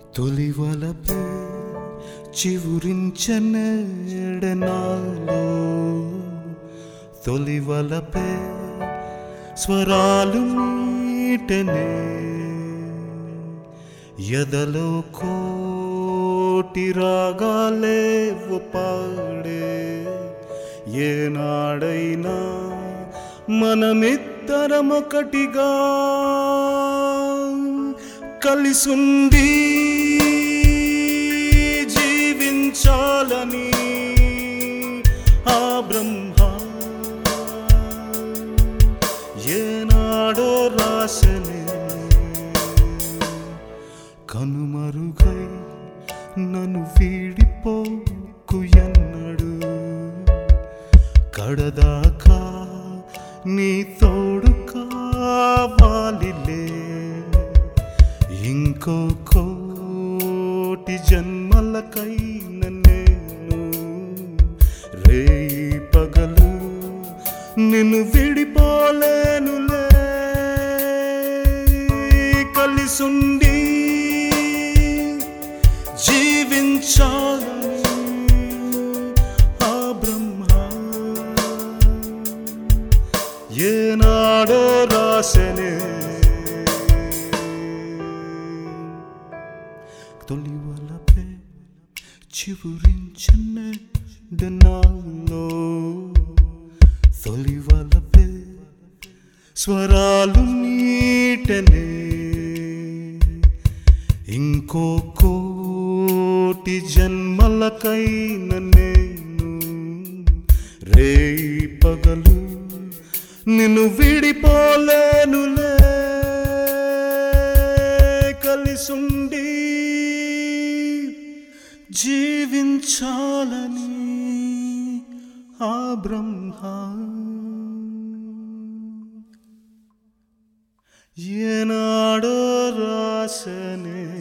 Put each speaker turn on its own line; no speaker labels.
తొలివలపే చివురించనేడనాలో తొలివలపే స్వరాలు మీటనే ఎదలో కోటి రాగాలే పాడే ఏనాడైనా మనమిద్దరమొకటిగా కలిసుండి జీవించాలని ఆ బ్రహ్మ ఏనాడో రాసనే కనుమరుగై నన్ను వీడిపోకు ఎన్నడు కడదాకా నీ తోడు కావాలిలే ఇంకో కోటి జన్మలకైన నేను రేయి పగలు నిన్ను విడిపోలేనులే కలిసుండి జీవించాలని ఆ బ్రహ్మ ఏనాడో రాసనే తొలి వలపే చివురించనే నాలో తొలి వలపే స్వరాలు నీటనే ఇంకో కోటి జన్మలకైన నేను రేయి పగలు నిన్ను విడిపోలేనులే కలిసుండి జీవించాలని ఆ బ్రహ్మ ఏనాడో రాసనే